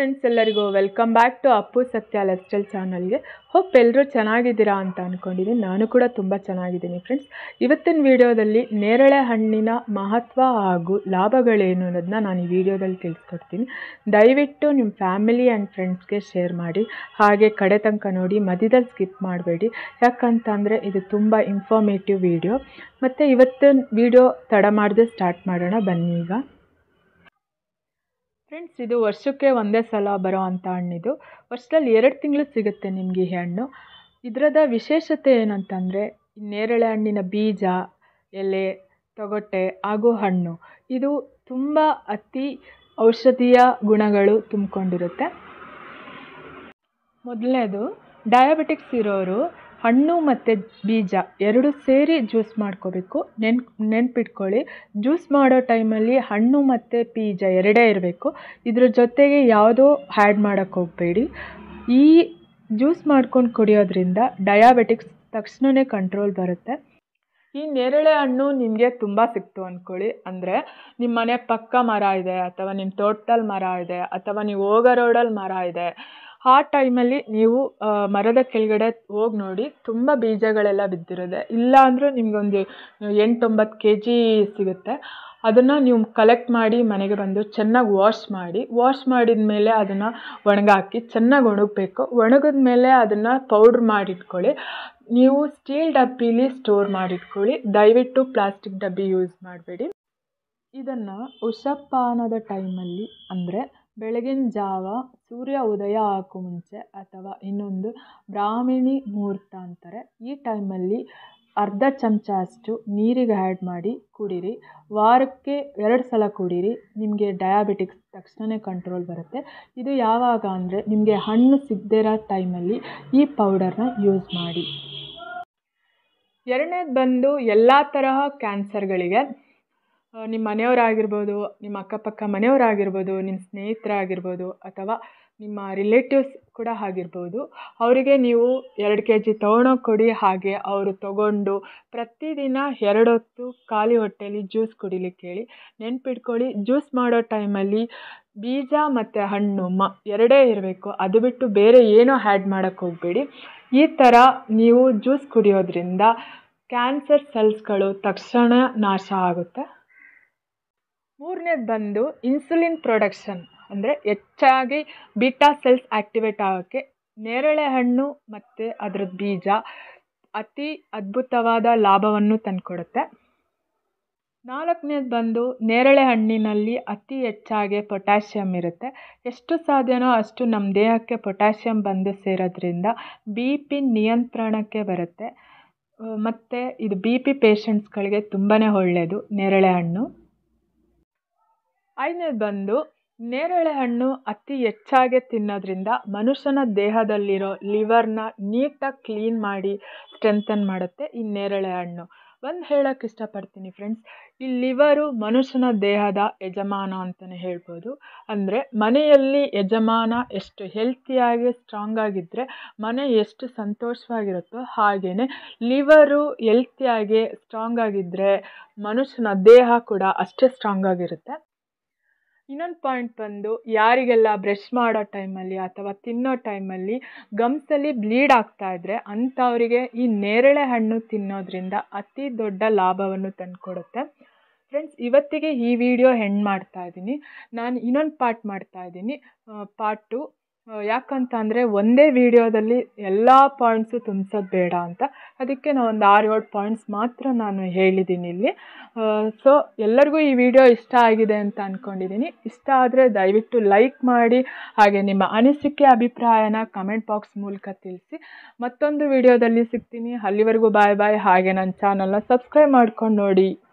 friends ಎಲ್ಲರಿಗೂ welcome back to Appu ಸತ್ಯ life style ಚಾನಲ್ಗೆ ಹೋಪ್ ಎಲ್ಲರೂ ಚೆನ್ನಾಗಿದ್ದೀರಾ ಅಂತ ಅಂದ್ಕೊಂಡಿದ್ದೀನಿ ನಾನು ಕೂಡ ತುಂಬ ಚೆನ್ನಾಗಿದ್ದೀನಿ ಫ್ರೆಂಡ್ಸ್ ಇವತ್ತಿನ ವಿಡಿಯೋದಲ್ಲಿ ನೇರಳೆ ಹಣ್ಣಿನ ಮಹತ್ವ ಹಾಗೂ ಲಾಭಗಳೇನು ಅನ್ನೋದನ್ನ ನಾನು ಈ ವಿಡಿಯೋದಲ್ಲಿ ತಿಳಿಸ್ಕೊಡ್ತೀನಿ ದಯವಿಟ್ಟು ನಿಮ್ಮ ಫ್ಯಾಮಿಲಿ ಆ್ಯಂಡ್ ಫ್ರೆಂಡ್ಸ್ಗೆ ಶೇರ್ ಮಾಡಿ ಹಾಗೆ ಕಡೆ ತನಕ ನೋಡಿ ಮಧ್ಯದಲ್ಲಿ ಸ್ಕಿಪ್ ಮಾಡಬೇಡಿ ಯಾಕಂತಂದರೆ ಇದು ತುಂಬ ಇನ್ಫಾರ್ಮೇಟಿವ್ ವಿಡಿಯೋ ಮತ್ತು ಇವತ್ತಿನ ವಿಡಿಯೋ ತಡ ಮಾಡದೆ ಸ್ಟಾರ್ಟ್ ಮಾಡೋಣ ಬನ್ನಿ ಈಗ ಫ್ರೆಂಡ್ಸ್ ಇದು ವರ್ಷಕ್ಕೆ ಒಂದೇ ಸಲ ಬರೋ ಅಂಥ ಹಣ್ಣಿದು ವರ್ಷದಲ್ಲಿ ಎರಡು ತಿಂಗಳು ಸಿಗುತ್ತೆ ನಿಮಗೆ ಈ ಹಣ್ಣು ಇದರದ ವಿಶೇಷತೆ ಏನಂತಂದರೆ ನೇರಳೆ ಹಣ್ಣಿನ ಬೀಜ ಎಲೆ ತೊಗಟೆ ಹಾಗೂ ಹಣ್ಣು ಇದು ತುಂಬ ಅತಿ ಔಷಧೀಯ ಗುಣಗಳು ತುಂಬಿಕೊಂಡಿರುತ್ತೆ ಮೊದಲನೇದು ಡಯಾಬಿಟಿಕ್ಸ್ ಇರೋರು ಹಣ್ಣು ಮತ್ತು ಬೀಜ ಎರಡು ಸೇರಿ ಜ್ಯೂಸ್ ಮಾಡ್ಕೋಬೇಕು ನೆನ್ ನೆನ್ಪಿಟ್ಕೊಳ್ಳಿ ಜ್ಯೂಸ್ ಮಾಡೋ ಟೈಮಲ್ಲಿ ಹಣ್ಣು ಮತ್ತು ಬೀಜ ಎರಡೇ ಇರಬೇಕು ಇದ್ರ ಜೊತೆಗೆ ಯಾವುದೋ ಹ್ಯಾಡ್ ಮಾಡೋಕ್ಕೆ ಹೋಗಬೇಡಿ ಈ ಜ್ಯೂಸ್ ಮಾಡ್ಕೊಂಡು ಕುಡಿಯೋದ್ರಿಂದ ಡಯಾಬಿಟಿಕ್ಸ್ ತಕ್ಷಣವೇ ಕಂಟ್ರೋಲ್ ಬರುತ್ತೆ ಈ ನೇರಳೆ ಹಣ್ಣು ನಿಮಗೆ ತುಂಬ ಸಿಕ್ತು ಅಂದ್ಕೊಳ್ಳಿ ಅಂದರೆ ನಿಮ್ಮ ಮನೆ ಪಕ್ಕ ಮರ ಇದೆ ಅಥವಾ ನಿಮ್ಮ ತೋಟದಲ್ಲಿ ಮರ ಇದೆ ಅಥವಾ ನೀವು ಹೋಗೋ ರೋಡಲ್ಲಿ ಮರ ಇದೆ ಆ ಟೈಮಲ್ಲಿ ನೀವು ಮರದ ಕೆಳಗಡೆ ಹೋಗಿ ನೋಡಿ ತುಂಬ ಬೀಜಗಳೆಲ್ಲ ಬಿದ್ದಿರುತ್ತೆ ಇಲ್ಲ ಅಂದರೂ ನಿಮಗೊಂದು ಎಂಟೊಂಬತ್ತು ಕೆ ಜಿ ಸಿಗುತ್ತೆ ಅದನ್ನು ನೀವು ಕಲೆಕ್ಟ್ ಮಾಡಿ ಮನೆಗೆ ಬಂದು ಚೆನ್ನಾಗಿ ವಾಶ್ ಮಾಡಿ ವಾಶ್ ಮಾಡಿದ ಮೇಲೆ ಅದನ್ನು ಒಣಗಾಕಿ ಚೆನ್ನಾಗಿ ಒಣಗಬೇಕು ಒಣಗಿದ ಮೇಲೆ ಅದನ್ನು ಪೌಡ್ರ್ ಮಾಡಿಟ್ಕೊಳ್ಳಿ ನೀವು ಸ್ಟೀಲ್ ಡಬ್ಬಿಲಿ ಸ್ಟೋರ್ ಮಾಡಿಟ್ಕೊಳ್ಳಿ ದಯವಿಟ್ಟು ಪ್ಲಾಸ್ಟಿಕ್ ಡಬ್ಬಿ ಯೂಸ್ ಮಾಡಬೇಡಿ ಇದನ್ನು ಉಷಪಾನದ ಟೈಮಲ್ಲಿ ಅಂದರೆ ಬೆಳಗಿನ ಜಾವ ಸೂರ್ಯ ಉದಯ ಹಾಕೋ ಮುಂಚೆ ಅಥವಾ ಇನ್ನೊಂದು ಬ್ರಾಹ್ಮಿಣಿ ಮುಹೂರ್ತ ಅಂತಾರೆ ಈ ಟೈಮಲ್ಲಿ ಅರ್ಧ ಚಮಚ ಅಷ್ಟು ನೀರಿಗೆ ಆ್ಯಡ್ ಮಾಡಿ ಕುಡೀರಿ ವಾರಕ್ಕೆ ಎರಡು ಸಲ ಕುಡೀರಿ ನಿಮಗೆ ಡಯಾಬಿಟಿಕ್ಸ್ ತಕ್ಷಣವೇ ಕಂಟ್ರೋಲ್ ಬರುತ್ತೆ ಇದು ಯಾವಾಗ ಅಂದರೆ ನಿಮಗೆ ಹಣ್ಣು ಸಿಗದೇ ಇರೋ ಟೈಮಲ್ಲಿ ಈ ಪೌಡರ್ನ ಯೂಸ್ ಮಾಡಿ ಎರಡನೇದು ಬಂದು ಎಲ್ಲ ತರಹ ಕ್ಯಾನ್ಸರ್ಗಳಿಗೆ ನಿಮ್ಮ ಮನೆಯವರಾಗಿರ್ಬೋದು ನಿಮ್ಮ ಅಕ್ಕಪಕ್ಕ ಮನೆಯವರಾಗಿರ್ಬೋದು ನಿಮ್ಮ ಸ್ನೇಹಿತರಾಗಿರ್ಬೋದು ಅಥವಾ ನಿಮ್ಮ ರಿಲೇಟಿವ್ಸ್ ಕೂಡ ಆಗಿರ್ಬೋದು ಅವರಿಗೆ ನೀವು ಎರಡು ಕೆ ಜಿ ತೊಗೊಂಡೋಗಿ ಕೊಡಿ ಹಾಗೆ ಅವರು ತಗೊಂಡು ಪ್ರತಿದಿನ ಎರಡು ಹೊತ್ತು ಖಾಲಿ ಹೊಟ್ಟೆಯಲ್ಲಿ ಜ್ಯೂಸ್ ಕುಡಿಲಿಕ್ಕೆ ಹೇಳಿ ನೆನ್ಪಿಟ್ಕೊಳ್ಳಿ ಜ್ಯೂಸ್ ಮಾಡೋ ಟೈಮಲ್ಲಿ ಬೀಜ ಮತ್ತು ಹಣ್ಣು ಮ ಎರಡೇ ಇರಬೇಕು ಅದು ಬಿಟ್ಟು ಬೇರೆ ಏನೂ ಹ್ಯಾಡ್ ಮಾಡೋಕ್ಕೆ ಹೋಗಬೇಡಿ ಈ ಥರ ನೀವು ಜ್ಯೂಸ್ ಕುಡಿಯೋದ್ರಿಂದ ಕ್ಯಾನ್ಸರ್ ಸೆಲ್ಸ್ಗಳು ತಕ್ಷಣ ನಾಶ ಆಗುತ್ತೆ ಮೂರನೇದು ಬಂದು ಇನ್ಸುಲಿನ್ ಪ್ರೊಡಕ್ಷನ್ ಅಂದರೆ ಹೆಚ್ಚಾಗಿ ಬೀಟಾ ಸೆಲ್ಸ್ ಆ್ಯಕ್ಟಿವೇಟ್ ಆಗೋಕ್ಕೆ ನೇರಳೆ ಹಣ್ಣು ಮತ್ತು ಅದ್ರದ್ದು ಬೀಜ ಅತಿ ಅದ್ಭುತವಾದ ಲಾಭವನ್ನು ತಂದುಕೊಡುತ್ತೆ ನಾಲ್ಕನೇದು ಬಂದು ನೇರಳೆ ಹಣ್ಣಿನಲ್ಲಿ ಅತಿ ಹೆಚ್ಚಾಗಿ ಪೊಟ್ಯಾಷಿಯಮ್ ಇರುತ್ತೆ ಎಷ್ಟು ಸಾಧ್ಯನೋ ಅಷ್ಟು ನಮ್ಮ ದೇಹಕ್ಕೆ ಪೊಟ್ಯಾಷಿಯಮ್ ಬಂದು ಸೇರೋದ್ರಿಂದ ಬಿ ಪಿ ನಿಯಂತ್ರಣಕ್ಕೆ ಬರುತ್ತೆ ಮತ್ತು ಇದು ಬಿ ಪಿ ಪೇಷಂಟ್ಸ್ಗಳಿಗೆ ತುಂಬಾ ಒಳ್ಳೆಯದು ನೇರಳೆ ಹಣ್ಣು ಐದನೇದು ಬಂದು ನೇರಳೆ ಹಣ್ಣು ಅತಿ ಹೆಚ್ಚಾಗಿ ತಿನ್ನೋದ್ರಿಂದ ಮನುಷ್ಯನ ದೇಹದಲ್ಲಿರೋ ಲಿವರ್ನ ನೀಟಾಗಿ ಕ್ಲೀನ್ ಮಾಡಿ ಸ್ಟ್ರೆಂಥನ್ ಮಾಡುತ್ತೆ ಈ ನೇರಳೆ ಹಣ್ಣು ಒಂದು ಹೇಳೋಕ್ಕೆ ಇಷ್ಟಪಡ್ತೀನಿ ಫ್ರೆಂಡ್ಸ್ ಈ ಲಿವರು ಮನುಷ್ಯನ ದೇಹದ ಯಜಮಾನ ಅಂತಲೇ ಹೇಳ್ಬೋದು ಅಂದರೆ ಮನೆಯಲ್ಲಿ ಯಜಮಾನ ಎಷ್ಟು ಹೆಲ್ತಿಯಾಗಿ ಸ್ಟ್ರಾಂಗ್ ಆಗಿದ್ದರೆ ಮನೆ ಎಷ್ಟು ಸಂತೋಷವಾಗಿರುತ್ತೋ ಹಾಗೆಯೇ ಲಿವರು ಹೆಲ್ತಿಯಾಗಿ ಸ್ಟ್ರಾಂಗ್ ಆಗಿದ್ದರೆ ಮನುಷ್ಯನ ದೇಹ ಕೂಡ ಅಷ್ಟೇ ಸ್ಟ್ರಾಂಗ್ ಆಗಿರುತ್ತೆ ಇನ್ನೊಂದು ಪಾಯಿಂಟ್ ಬಂದು ಯಾರಿಗೆಲ್ಲ ಬ್ರಷ್ ಮಾಡೋ ಟೈಮಲ್ಲಿ ಅಥವಾ ತಿನ್ನೋ ಟೈಮಲ್ಲಿ ಗಮ್ಸಲ್ಲಿ ಬ್ಲೀಡ್ ಆಗ್ತಾ ಇದ್ದರೆ ಅಂಥವರಿಗೆ ಈ ನೇರಳೆ ಹಣ್ಣು ತಿನ್ನೋದ್ರಿಂದ ಅತಿ ದೊಡ್ಡ ಲಾಭವನ್ನು ತಂದುಕೊಡುತ್ತೆ ಫ್ರೆಂಡ್ಸ್ ಇವತ್ತಿಗೆ ಈ ವಿಡಿಯೋ ಹೆಣ್ಣು ಮಾಡ್ತಾ ಇದ್ದೀನಿ ನಾನು ಇನ್ನೊಂದು ಪಾರ್ಟ್ ಮಾಡ್ತಾ ಇದ್ದೀನಿ ಪಾರ್ಟ್ ಟು ಯಾಕಂತ ಅಂದರೆ ಒಂದೇ ವಿಡಿಯೋದಲ್ಲಿ ಎಲ್ಲ ಪಾಯಿಂಟ್ಸು ತುಂಬಿಸೋದು ಬೇಡ ಅಂತ ಅದಕ್ಕೆ ನಾನು ಒಂದು ಆರು ಏಳು ಪಾಯಿಂಟ್ಸ್ ಮಾತ್ರ ನಾನು ಹೇಳಿದ್ದೀನಿ ಇಲ್ಲಿ ಸೊ ಎಲ್ಲರಿಗೂ ಈ ವಿಡಿಯೋ ಇಷ್ಟ ಆಗಿದೆ ಅಂತ ಅಂದ್ಕೊಂಡಿದ್ದೀನಿ ಇಷ್ಟ ಆದರೆ ದಯವಿಟ್ಟು ಲೈಕ್ ಮಾಡಿ ಹಾಗೆ ನಿಮ್ಮ ಅನಿಸಿಕೆ ಅಭಿಪ್ರಾಯನ ಕಮೆಂಟ್ ಬಾಕ್ಸ್ ಮೂಲಕ ತಿಳಿಸಿ ಮತ್ತೊಂದು ವಿಡಿಯೋದಲ್ಲಿ ಸಿಗ್ತೀನಿ ಅಲ್ಲಿವರೆಗೂ ಬಾಯ್ ಬಾಯ್ ಹಾಗೆ ನನ್ನ ಚಾನಲ್ನ ಸಬ್ಸ್ಕ್ರೈಬ್ ಮಾಡ್ಕೊಂಡು ನೋಡಿ